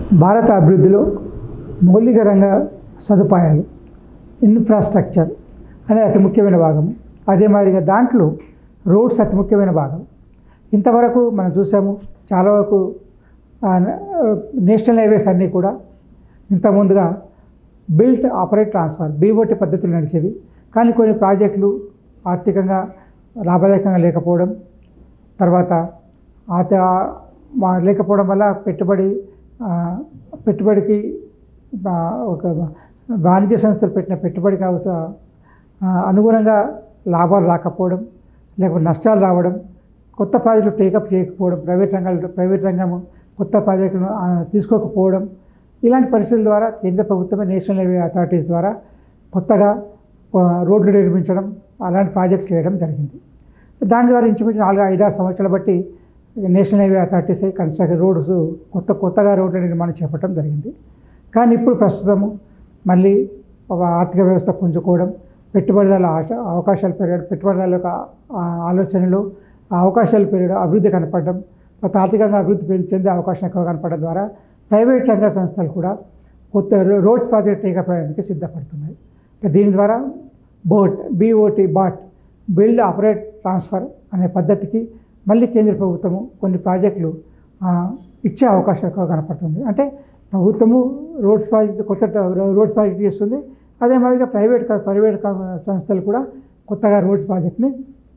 భారత అభివృద్ధిలో మౌలిక రంగ సదుపాయాలు ఇన్ఫ్రాస్ట్రక్చర్ అనేది అతి ముఖ్యమైన భాగం అదే మాదిరిగా దాంట్లో రోడ్స్ అతి ముఖ్యమైన భాగం ఇంతవరకు మనం చూసాము చాలా వరకు ఆ, నేషనల్ హైవేస్ అన్నీ కూడా ఇంత ముందుగా బిల్ట్ ఆపరేట్ ట్రాన్స్ఫర్ బీఓటీ పద్ధతులు నడిచేవి కానీ కొన్ని ప్రాజెక్టులు ఆర్థికంగా లాభదాయకంగా లేకపోవడం తర్వాత ఆత మా- లేకపోవడం వల్ల పెట్టుబడి ఆ, పెట్టుబడికి ఆ, ఒక వాణిజ్య సంస్థలు పెట్టిన పెట్టుబడికి అవసర ఆ, అనుగుణంగా లాభాలు రాకపోవడం లేకపోతే నష్టాలు రావడం కొత్త ప్రాజెక్టులు టేకప్ చేయకపోవడం ప్రైవేట్ రంగాలు ప్రైవేట్ రంగం కొత్త ప్రాజెక్టులను ఆ, తీసుకోకపోవడం ఇలాంటి పరిస్థితుల ద్వారా కేంద్ర ప్రభుత్వమే నేషనల్ హైవే అథారిటీస్ ద్వారా కొత్తగా ఆ, రోడ్లు నిర్మించడం అలాంటి ప్రాజెక్ట్ చేయడం జరిగింది దాని ద్వారా ఇంచుమించు నాలుగు ఐదారు సంవత్సరాలు బట్టి national highway authorities construct roads కొత్త కొత్తగా రోడ్ల నిర్మాణం చేపట్టడం జరిగింది కానీ ఇప్పుడు ప్రస్తుతము మళ్ళీ ఒక ఆర్థిక వ్యవస్థ పుంజుకోవడం పెట్టుబడిదారుల ఆశ అవకాశాలు పెరగడం పెట్టుబడిదారుల యొక్క ఆ, ఆలోచనలు ఆ అవకాశాలు పెరగడం అభివృద్ధి కనపడడం కొత్త ఆర్థికంగా అభివృద్ధి పెం- చెందే అవకాశం ఎక్కువ కనపడడం ద్వారా ప్రైవేట్ రంగ సంస్థలు కూడా కొత్త రో- రోడ్స్ ప్రాజెక్ట్ టేకపడడానికి సిద్ధపడుతున్నాయి ఇక దీని ద్వారా BOT BOT BOT build operate transfer అనే పద్ధతికి మళ్ళీ కేంద్ర ప్రభుత్వము కొన్ని ప్రాజెక్టులు ఆ, ఇచ్చే అవకాశం ఎక్కువ కనపడుతుంది అంటే ప్రభుత్వము రోడ్స్ ప్రాజెక్ట్ కొత్త ట- రోడ్స్ ప్రాజెక్ట్ చేస్తుంది అదే మాదిరిగా ప్రైవేట్ క- ప్రైవేట్ క- సంస్థలు కూడా కొత్తగా రోడ్స్ ప్రాజెక్ట్ని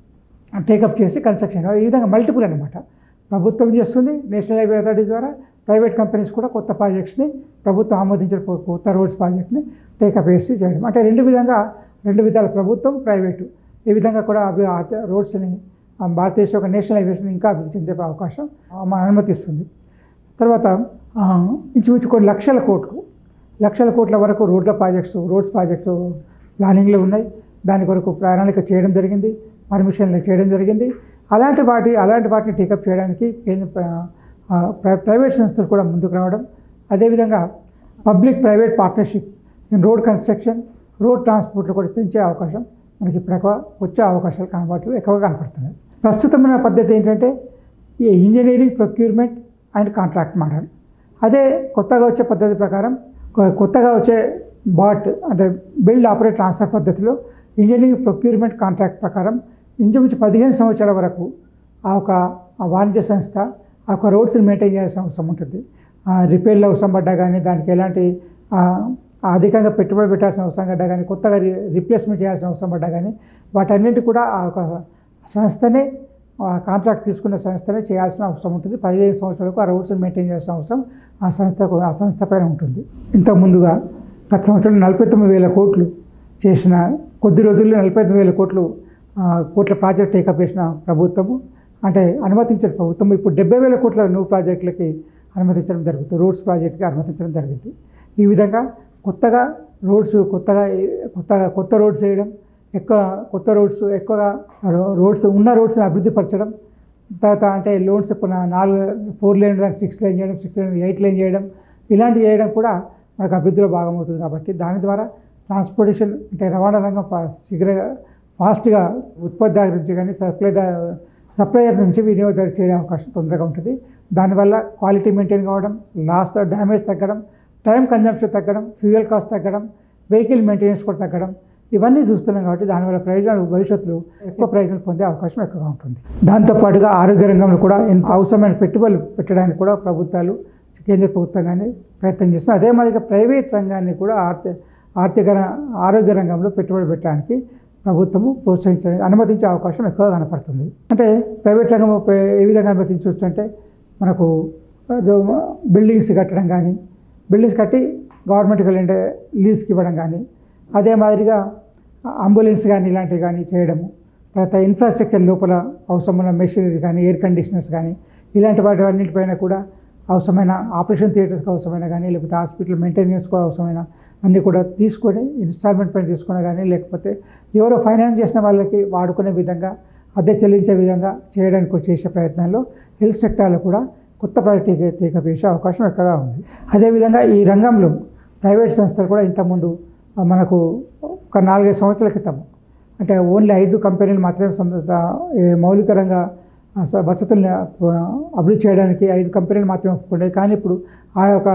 టేకప్ చేసి కన్స్ట్రక్షన్ ఈ విధంగా మల్టిపుల్ అనమాట ప్రభుత్వం చేస్తుంది నేషనల్ హైవే అథారిటీ ద్వారా ప్రైవేట్ కంపెనీస్ కూడా కొత్త ప్రాజెక్ట్స్ని ప్రభుత్వం ఆమోదించిన కొ- కొత్త రోడ్స్ ప్రాజెక్ట్ని టేకప్ చేసి చేయడం అంటే రెండు విధంగా రెండు విధాల ప్రభుత్వం ప్రైవేటు ఈ విధంగా కూడా అభి ఆ- రోడ్స్ని ఆ భారతదేశం ఒక నేషనల్ హైవేస్ని ఇంకా అభివృద్ధి చెందే అవకాశం ఆ, మన అనుమతిస్తుంది తర్వాత ఆ, ఇంచుమించు కొన్ని లక్షల కోట్లు లక్షల కోట్ల వరకు రోడ్ల ప్రాజెక్ట్స్ రోడ్స్ ప్రాజెక్ట్స్ ప్లానింగ్లో ఉన్నాయి దాని కొరకు ప్రణాళిక చేయడం జరిగింది పర్మిషన్లు చేయడం జరిగింది అలాంటి వాటి అలాంటి వాటిని టేకప్ చేయడానికి కేంద్ర ప్ర- ఆ, ప్ర- ప్రైవేట్ సంస్థలు కూడా ముందుకు రావడం అదేవిధంగా public private partnership in road construction road ట్రాన్స్పోర్ట్లో కూడా పెంచే అవకాశం మనకి ఇప్పుడు ఎక్కువ వచ్చే అవకాశాలు కనబడుతుంది ఎక్కువగా కనపడుతున్నాయి ప్రస్తుతమైన పద్ధతి ఏంటంటే ఈ engineering procurement and contract model అదే కొత్తగా వచ్చే పద్ధతి ప్రకారం కొ- కొత్తగా వచ్చే బాట్ అంటే బిల్డ్ ఆపరేట్ ట్రాన్స్ఫర్ పద్ధతిలో ఇంజనీరింగ్ ప్రొక్యూర్మెంట్ కాంట్రాక్ట్ ప్రకారం ఇంచుమించు పదిహేను సంవత్సరాల వరకు ఆ ఒక ఆ వాణిజ్య సంస్థ ఆ ఒక రోడ్స్ని మెయింటైన్ చేయాల్సిన అవసరం ఉంటుంది ఆ రిపేర్లు అవసరం పడ్డా కానీ దానికి ఎలాంటి ఆ, ఆ అధికంగా పెట్టుబడి పెట్టాల్సిన అవసరం పడ్డా కానీ కొత్తగా రి రిప్లేస్మెంట్ చేయాల్సిన అవసరం పడ్డా కానీ వాటన్నింటి కూడా ఆ ఒక సంస్థనే ఆ కాంట్రాక్ట్ తీసుకున్న సంస్థనే చేయాల్సిన అవసరం ఉంటుంది పదిహేను సంవత్సరాలకు ఆ రోడ్స్ని మెయింటైన్ చేయాల్సిన అవసరం ఆ సంస్థకు ఆ సంస్థ పైన ఉంటుంది ఇంత ముందుగా గత సంవత్సరం నలభై తొమ్మిది వేల కోట్లు చేసిన కొద్ది రోజుల్లో నలభై తొమ్మిది వేల కోట్లు ఆ, కోట్ల ప్రాజెక్ట్ టేకప్ చేసిన ప్రభుత్వము అంటే అనుమతించిన ప్రభుత్వం ఇప్పుడు డెబ్బై వేల కోట్ల న్యూ ప్రాజెక్టులకి అనుమతించడం జరుగుతుంది రోడ్స్ ప్రాజెక్ట్కి అనుమతించడం జరిగింది ఈ విధంగా కొత్తగా రోడ్స్ కొత్తగా కొత్తగా కొత్త రోడ్స్ వేయడం ఎక్కువ కొత్త రోడ్స్ ఎక్కువగా రో- రోడ్స్ ఉన్న రోడ్స్ని అభివృద్ధి పరచడం తర్వాత అంటే లోన్స్ ఇప్పుడు నాలుగు ఫోర్ లేన్ దానికి సిక్స్ లైన్ చేయడం సిక్స్ లైన్ ఎయిట్ లైన్ చేయడం ఇలాంటివి చేయడం కూడా మనకు అభివృద్ధిలో భాగమవుతుంది కాబట్టి దాని ద్వారా ట్రాన్స్పోర్టేషన్ అంటే రవాణా రంగం ఫా- శీఘ్రంగా ఫాస్ట్గా ఉత్పత్తిదారు నుంచి కానీ సప్లై సప్లయర్ నుంచి వినియోగదారు చేరే అవకాశం తొందరగా ఉంటుంది దానివల్ల క్వాలిటీ మెయింటైన్ కావడం లాస్ డ్యామేజ్ తగ్గడం టైం కన్జంప్షన్ తగ్గడం ఫ్యూయల్ కాస్ట్ తగ్గడం వెహికల్ మెయింటెనెన్స్ కూడా తగ్గడం ఇవన్నీ చూస్తున్నాం కాబట్టి దానివల్ల ప్రయోజనాలు భవిష్యత్తులో ఎక్కువ ప్రయోజనాలు పొందే అవకాశం ఎక్కువగా ఉంటుంది దాంతోపాటుగా ఆరోగ్య రంగంలో కూడా ఎన్- అవసరమైన పెట్టుబడులు పెట్టడానికి కూడా ప్రభుత్వాలు కేంద్ర ప్రభుత్వం కానీ ప్రయత్నం చేస్తున్నాయి అదే మాదిరిగా ప్రైవేట్ రంగాన్ని కూడా ఆర్థిక ఆర్థిక ర- ఆరోగ్య రంగంలో పెట్టుబడి పెట్టడానికి ప్రభుత్వము ప్రోత్సహించడానికి అనుమతించే అవకాశం ఎక్కువగా కనపడుతుంది అంటే ప్రైవేట్ రంగం ఉప- ఏ విధంగా అనుమతించవచ్చు అంటే మనకు ఏదో బిల్డింగ్స్ కట్టడం కానీ బిల్డింగ్స్ కట్టి గవర్నమెంట్కి వెళ్ళే లీజ్కి ఇవ్వడం కానీ అదే మాదిరిగా అంబులెన్స్ కానీ ఇలాంటివి కానీ చేయడము తర్వాత ఇన్ఫ్రాస్ట్రక్చర్ లోపల అవసరమైన మెషినరీ కానీ ఎయిర్ కండిషనర్స్ కానీ ఇలాంటి వాటి అన్నింటిపైన కూడా అవసరమైన ఆపరేషన్ థియేటర్స్కి అవసరమైన కానీ లేకపోతే హాస్పిటల్ మెయింటెనెన్స్కి అవసరమైన అన్నీ కూడా తీసుకొని ఇన్స్టాల్మెంట్ పైన తీసుకుని కానీ లేకపోతే ఎవరో ఫైనాన్స్ చేసిన వాళ్ళకి వాడుకునే విధంగా అద్దె చెల్లించే విధంగా చేయడానికి చేసే ప్రయత్నాల్లో హెల్త్ సెక్టార్లో కూడా కొత్త ప్రాజెక్ట్ టేకప్ చేసే అవకాశం ఎక్కువగా ఉంది అదేవిధంగా ఈ రంగంలో ప్రైవేట్ సంస్థలు కూడా ఇంతకుముందు ఆ, మనకు ఒక నాలుగైదు సంవత్సరాల క్రితం అంటే ఓన్లీ ఐదు కంపెనీలు మాత్రమే సంబంధిత ఏ మౌలిక రంగ ఆ, స- వసతుల్ని ఆ, అభివృద్ధి చేయడానికి ఐదు కంపెనీలు మాత్రమే ఒప్పుకునేవి కానీ ఇప్పుడు ఆ యొక్క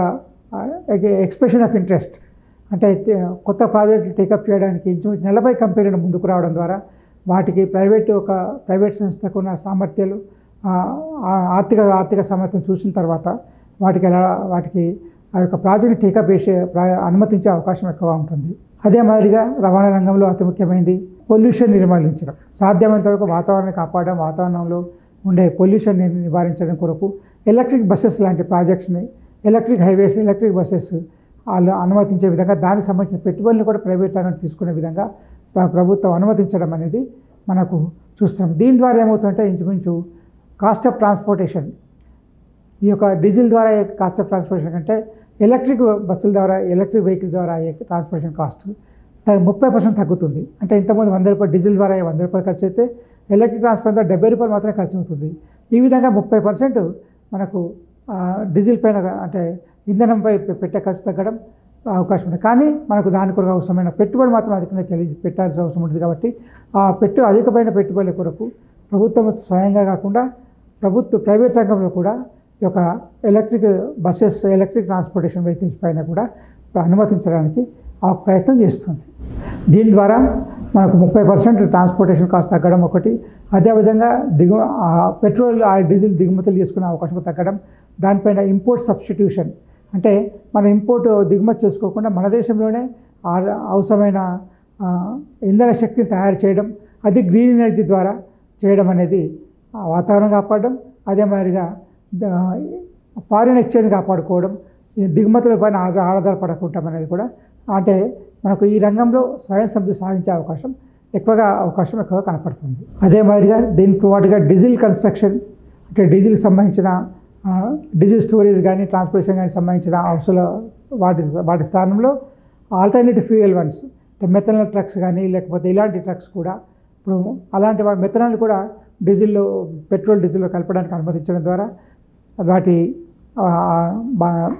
ఎక్స్ప్రెషన్ ఆఫ్ ఇంట్రెస్ట్ అంటే తే- కొత్త ప్రాజెక్టులు టేకప్ చేయడానికి ఇంచుమించు నలభై కంపెనీలు ముందుకు రావడం ద్వారా వాటికి ప్రైవేట్ ఒక ప్రైవేట్ సంస్థకు ఉన్న సామర్థ్యాలు ఆ, ఆ ఆర్థిక ఆర్థిక సామర్థ్యం చూసిన తర్వాత వాటికి ఎలా వాటికి ఆ యొక్క ప్రాజెక్ట్ టేకప్ చేసే ప్రా- అనుమతించే అవకాశం ఎక్కువ ఉంటుంది అదే మాదిరిగా రవాణా రంగంలో అతి ముఖ్యమైనది పొల్యూషన్ నిర్మూలించడం సాధ్యమైనంత వరకు వాతావరణాన్ని కాపాడడం వాతావరణంలో ఉండే పొల్యూషన్ నివారించడం కొరకు ఎలక్ట్రిక్ బస్సెస్ లాంటి ప్రాజెక్ట్స్ని ఎలక్ట్రిక్ హైవేస్ ఎలక్ట్రిక్ బస్సెస్ వాళ్ళు అనుమతించే విధంగా దానికి సంబంధించిన పెట్టుబడులు కూడా ప్రైవేట్ రంగం తీసుకునే విధంగా ప్ర- ప్రభుత్వం అనుమతించడం అనేది మనకు చూస్తున్నాం దీని ద్వారా ఏమవుతుందంటే ఇంచుమించు కాస్ట్ ఆఫ్ ట్రాన్స్పోర్టేషన్ ఈ యొక్క డీజిల్ ద్వారా అయ్యే కాస్ట్ ఆఫ్ ట్రాన్స్పోర్టేషన్ కంటే ఎలక్ట్రిక్ బస్సుల ద్వారా ఎలక్ట్రిక్ వెహికల్ ద్వారా అయ్యే ట్రాన్స్పోర్టేషన్ కాస్ట్ త- ముప్పై పర్సెంట్ తగ్గుతుంది అంటే ఇంతకుముందు వంద రూపాయలు డీజిల్ ద్వారా అయ్యే వంద రూపాయలు ఖర్చు అయితే ఎలక్ట్రిక్ ట్రాన్స్పోర్ట్ ద్వారా డెబ్బై రూపాయలు మాత్రమే ఖర్చు అవుతుంది ఈ విధంగా ముప్పై పర్సెంట్ మనకు ఆ, డీజిల్ పైన అంటే ఇంధనంపై పె- పెట్టే ఖర్చు తగ్గడం అవకాశం ఉంది కానీ మనకు దాని కొరకు అవసరమైన పెట్టుబడి మాత్రం అధికంగా చెల్లి పెట్టాల్సిన అవసరం ఉంటుంది కాబట్టి ఆ పెట్టు అధికమైన పెట్టుబడుల కొరకు ప్రభుత్వం స్వయంగా కాకుండా ప్రభుత్వ ప్రైవేట్ రంగంలో కూడా ఈ యొక్క electric buses electric transportation vehicles పైన కూడా అనుమతించడానికి ఆ ప్రయత్నం చేస్తుంది దీని ద్వారా మనకు ముప్పై పర్సెంట్ ట్రాన్స్పోర్టేషన్ కాస్ట్ తగ్గడం ఒకటి అదేవిధంగా దిగు ఆ పెట్రోల్ ఆ డీజిల్ దిగుమతులు చేసుకునే అవకాశం తగ్గడం దానిపైన ఇంపోర్ట్ సబ్స్టిట్యూషన్ అంటే మన ఇంపోర్ట్ దిగుమతి చేసుకోకుండా మన దేశంలోనే ఆ- అవసరమైన ఆ, ఇంధన శక్తిని తయారు చేయడం అది గ్రీన్ ఎనర్జీ ద్వారా చేయడం అనేది ఆ వాతావరణం కాపాడడం అదే మాదిరిగా ఫారిన్ ఎక్స్చేంజ్ కాపాడుకోవడం ఈ దిగుమతుల పైన ఆధార ఆధారపడకుంటాం అనేది కూడా అంటే మనకు ఈ రంగంలో స్వయం సమృద్ధి సాధించే అవకాశం ఎక్కువగా అవకాశం ఎక్కువగా కనపడుతుంది అదే మాదిరిగా దీనికి పాటుగా డీజిల్ కన్స్ట్రక్షన్ అంటే డీజిల్కి సంబంధించిన ఆ, డీజిల్ స్టోరేజ్ కానీ ట్రాన్స్పోర్టేషన్ కానీ సంబంధించిన అవసర వాటి వాటి స్థానంలో ఆల్టర్నేటివ్ ఫ్యూయల్ వన్స్ అంటే మెథనాల్ ట్రక్స్ కానీ లేకపోతే ఇలాంటి ట్రక్స్ కూడా ఇప్పుడు అలాంటి వా- మెథనాల్ కూడా డీజిల్లో పెట్రోల్ డీజిల్లో కలపడానికి అనుమతించడం ద్వారా వాటి ఆ, బా-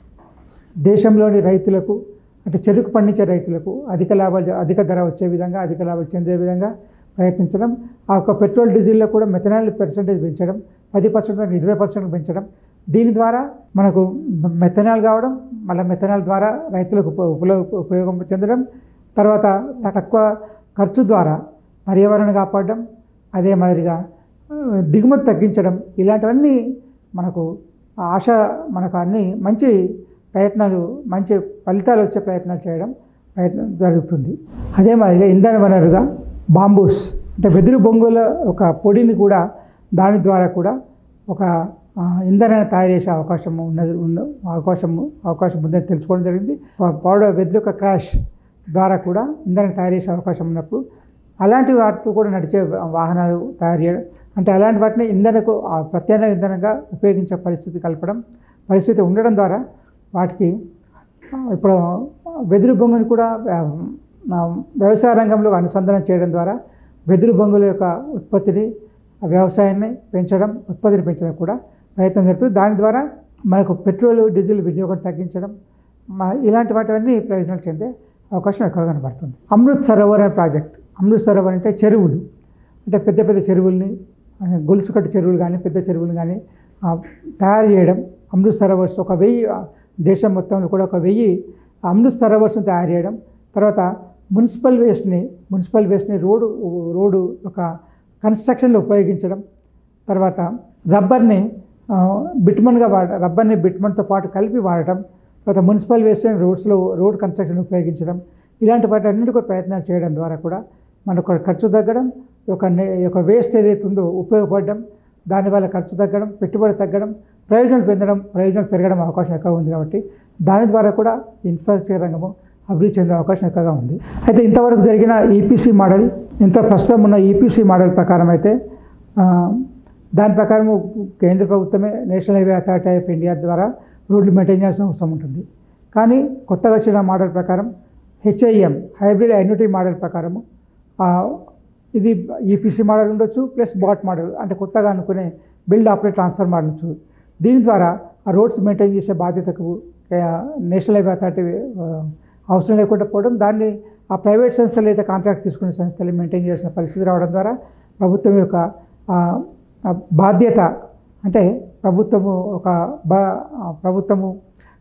దేశంలోని రైతులకు అంటే చెరుకు పండించే రైతులకు అధిక లాభాలు అధిక ధర వచ్చే విధంగా అధిక లాభాలు చెందే విధంగా ప్రయత్నించడం ఆ యొక్క పెట్రోల్ డీజిల్లో కూడా మెథనాల్ పర్సెంటేజ్ పెంచడం పది పర్సెంట్ నుండి ఇరవై పర్సెంట్ పెంచడం దీని ద్వారా మనకు మెథనాల్ కావడం మళ్ళీ మెథనాల్ ద్వారా రైతులకు ఉప- ఉపయోగ ఉపయోగం చెందడం తర్వాత తక్కువ ఖర్చు ద్వారా పర్యావరణం కాపాడడం అదే మాదిరిగా ఆ, దిగుమతి తగ్గించడం ఇలాంటివన్నీ మనకు ఆశ మనకు అన్ని మంచి ప్రయత్నాలు మంచి ఫలితాలు వచ్చే ప్రయత్నాలు చేయడం ప్రయత్నం జరుగుతుంది అదే మాదిరిగా ఇంధన వనరుగా బాంబూస్ అంటే వెదురు బొంగుల ఒక పొడిని కూడా దాని ద్వారా కూడా ఒక ఆ, ఇంధనాన్ని తయారు చేసే అవకాశం ఉన్నది ఉన్న అవకాశం అవకాశం ఉందని తెలుసుకోవడం జరిగింది ప- పౌడర్ వెదురు యొక్క క్రాష్ ద్వారా కూడా ఇంధనం తయారు చేసే అవకాశం ఉన్నప్పుడు అలాంటి వాటితో కూడా నడిచే వాహనాలు తయారు చేయడం అంటే అలాంటి వాటిని ఇంధనకు ఆ ప్రత్యామ్నాయ ఇంధనంగా ఉపయోగించే పరిస్థితి కలపడం పరిస్థితి ఉండడం ద్వారా వాటికి ఆ, ఇప్పుడు వెదురు బొంగుని కూడా ఆ, ఆ, వ్యవసాయ రంగంలో అనుసంధానం చేయడం ద్వారా వెదురు బొంగుల యొక్క ఉత్పత్తిని ఆ వ్యవసాయాన్ని పెంచడం ఉత్పత్తిని పెంచడం కూడా ప్రయత్నం జరుగుతుంది దాని ద్వారా మనకు పెట్రోల్ డీజిల్ వినియోగం తగ్గించడం మా ఇలాంటి వాటివన్నీ ప్రయోజనాలు చెందే అవకాశం ఎక్కువగా కనబడుతుంది అమృత్ సరోవర్ అనే ప్రాజెక్ట్ అమృత్ సరోవర్ అంటే చెరువులు అంటే పెద్ద పెద్ద చెరువుల్ని ఆ, గొలుసుకట్టు చెరువులు కానీ పెద్ద చెరువులు కానీ ఆ, తయారు చేయడం అమృత్ సరోవర్స్ ఒక వెయ్యి ఆ, దేశం మొత్తంలో కూడా ఒక వెయ్యి అమృత్ సరోవర్స్ని తయారు చేయడం తర్వాత మున్సిపల్ వేస్ట్ని మున్సిపల్ వేస్ట్ని రోడ్డు రోడ్డు ఒక కన్స్ట్రక్షన్లో ఉపయోగించడం తర్వాత రబ్బర్ని ఆ, బిట్మన్గా వాడ రబ్బర్ని బిట్మన్తో పాటు కలిపి వాడటం తర్వాత మున్సిపల్ వేస్ట్ రోడ్స్లో రోడ్ కన్స్ట్రక్షన్ ఉపయోగించడం ఇలాంటి వాటి అన్నిటి కూడా ప్రయత్నాలు చేయడం ద్వారా కూడా మనకు ఖర్చు తగ్గడం ఒక నే- ఒక వేస్ట్ ఏదైతే ఉందో ఉపయోగపడడం దానివల్ల ఖర్చు తగ్గడం పెట్టుబడి తగ్గడం ప్రయోజనాలు పొందడం ప్రయోజనాలు పెరగడం అవకాశం ఎక్కువ ఉంది కాబట్టి దాని ద్వారా కూడా ఇన్ఫ్రాస్ట్రక్చర్ రంగము అభివృద్ధి చెందే అవకాశం ఎక్కువగా ఉంది అయితే ఇంతవరకు జరిగిన ఈపీసీ మోడల్ ఇంత ప్రస్తుతం ఉన్న ఈపీసీ మోడల్ ప్రకారం అయితే ఆ, దాని ప్రకారం కేంద్ర ప్రభుత్వమే national highway authority of India ద్వారా రోడ్లు మెయింటైన్ చేయాల్సిన అవసరం ఉంటుంది కానీ కొత్తగా వచ్చిన మోడల్ ప్రకారం హెచ్ఐఎం హైబ్రిడ్ ఐన్యూటీ మోడల్ ప్రకారము ఆ, ఇది ఈపీసీ మోడల్ ఉండొచ్చు ప్లస్ బాట్ మోడల్ అంటే కొత్తగా అనుకునే బిల్డ్ ఆపరేట్ ట్రాన్స్ఫర్ మోడల్ ఉండొచ్చు దీని ద్వారా ఆ రోడ్స్ మెయింటైన్ చేసే బాధ్యతకు ఆ, నేషనల్ హైవే అథారిటీ ఆ, అవసరం లేకుండా పోవడం దాన్ని ఆ ప్రైవేట్ సంస్థలు అయితే కాంట్రాక్ట్ తీసుకునే సంస్థలు మెయింటైన్ చేసిన పరిస్థితి రావడం ద్వారా ప్రభుత్వం యొక్క ఆ, ఆ బాధ్యత అంటే ప్రభుత్వము ఒక బా ఆ ప్రభుత్వము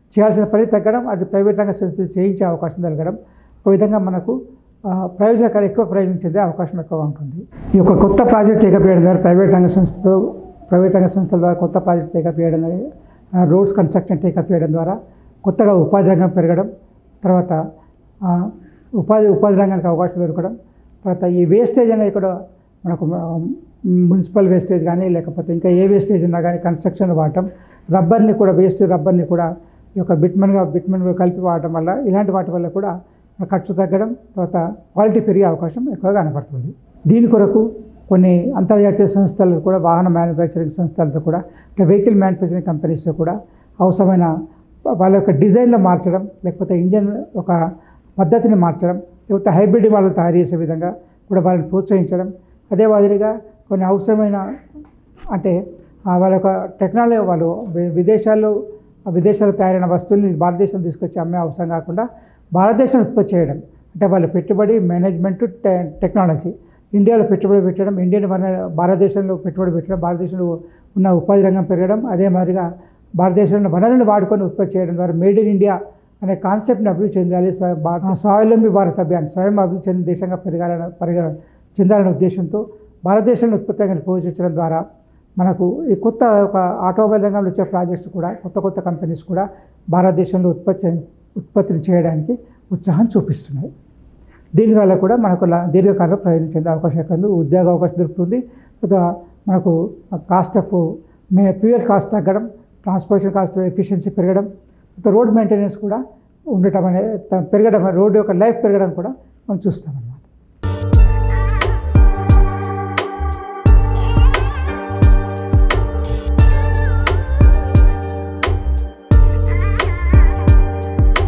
చేయాల్సిన పని తగ్గడం అది ప్రైవేట్ రంగ సంస్థలు చేయించే అవకాశం కలగడం ఒక విధంగా మనకు ఆ, ప్రయోజనకాలు ఎక్కువ ప్రయోజనం చెందే అవకాశం ఎక్కువగా ఉంటుంది ఈ యొక్క కొత్త ప్రాజెక్ట్ టేకప్ ద్వారా ప్రైవేట్ రంగ సంస్థతో ప్రైవేట్ రంగ సంస్థల ద్వారా కొత్త ప్రాజెక్ట్ టేకప్ చేయడం ఆ, రోడ్స్ కన్స్ట్రక్షన్ టేకప్ చేయడం ద్వారా కొత్తగా ఉపాధి రంగం పెరగడం తర్వాత ఆ, ఉపాధి ఉపాధి రంగానికి అవకాశం దొరకడం తర్వాత ఈ వేస్టేజ్ అనేది కూడా మనకు ఆ, మున్సిపల్ వేస్టేజ్ కానీ లేకపోతే ఇంకా ఏ వేస్టేజ్ ఉన్నా కానీ కన్స్ట్రక్షన్ వాడటం రబ్బర్ని కూడా వేస్ట్ రబ్బర్ని కూడా ఈ యొక్క బిట్మన్గా బిట్మన్గా కలిపి వాడటం వల్ల ఇలాంటి వాటి వల్ల కూడా ఖర్చు తగ్గడం తర్వాత క్వాలిటీ పెరిగే అవకాశం ఎక్కువగా కనపడుతుంది దీని కొరకు కొన్ని అంతర్జాతీయ సంస్థలు కూడా వాహన మ్యానుఫ్యాక్చరింగ్ సంస్థలతో కూడా అంటే వెహికల్ మ్యానుఫ్యాక్చరింగ్ కంపెనీస్తో కూడా అవసరమైన వాళ్ళ యొక్క డిజైన్లో మార్చడం లేకపోతే ఇంజన్ ఒక పద్ధతిని మార్చడం లేకపోతే హైబ్రిడ్ వాళ్ళు తయారు చేసే విధంగా కూడా వాళ్ళని ప్రోత్సహించడం అదే మాదిరిగా కొన్ని అవసరమైన అంటే ఆ వాళ్ళ యొక్క టెక్నాలజీ వాళ్ళు వి- విదేశాల్లో ఆ విదేశాల్లో తయారైన వస్తువుల్ని భారతదేశం తీసుకొచ్చి అమ్మే అవసరం కాకుండా భారతదేశం ఉత్పత్తి చేయడం అంటే వాళ్ళ పెట్టుబడి మేనేజ్మెంట్ టె- టెక్నాలజీ ఇండియాలో పెట్టుబడి పెట్టడం ఇండియన్ వన భారతదేశంలో పెట్టుబడి పెట్టడం భారతదేశంలో ఉన్న ఉపాధి రంగం పెరగడం అదే మాదిరిగా భారతదేశంలో వనరులను వాడుకొని ఉత్పత్తి చేయడం ద్వారా మేడ్ ఇన్ ఇండియా అనే కాన్సెప్ట్ని అభివృద్ధి చెందాలి స్వ- భా- స్వావలంబి భారత్ అభియాన్ స్వయం అభివృద్ధి చెందిన దేశంగా పెరగాలని పెరగ చెందాలనే ఉద్దేశంతో భారతదేశంలో ఉత్పత్తి రంగాన్ని ప్రోత్సహించడం ద్వారా మనకు ఈ కొత్త ఒక ఆటోమొబైల్ రంగంలో వచ్చే ప్రాజెక్ట్స్ కూడా కొత్త కొత్త కంపెనీస్ కూడా భారతదేశంలో ఉత్పత్తి ఉత్పత్తిని చేయడానికి ఉత్సాహం చూపిస్తున్నాయి దీనివల్ల కూడా మనకు లా- దీర్ఘకాలంలో ప్రయోజనం చెందే అవకాశం ఎక్కువ ఉంది ఉద్యోగ అవకాశం దొరుకుతుంది ఇంకా మనకు కాస్ట్ ఆఫ్ మే ఫ్యూయల్ కాస్ట్ తగ్గడం ట్రాన్స్పోర్టేషన్ కాస్ట్ ఎఫిషియన్సీ పెరగడం ఇంకా రోడ్ మెయింటెనెన్స్ కూడా ఉండటం అనేది పెరగడం రోడ్డు యొక్క లైఫ్ పెరగడం కూడా మనం చూస్తామన్నమాట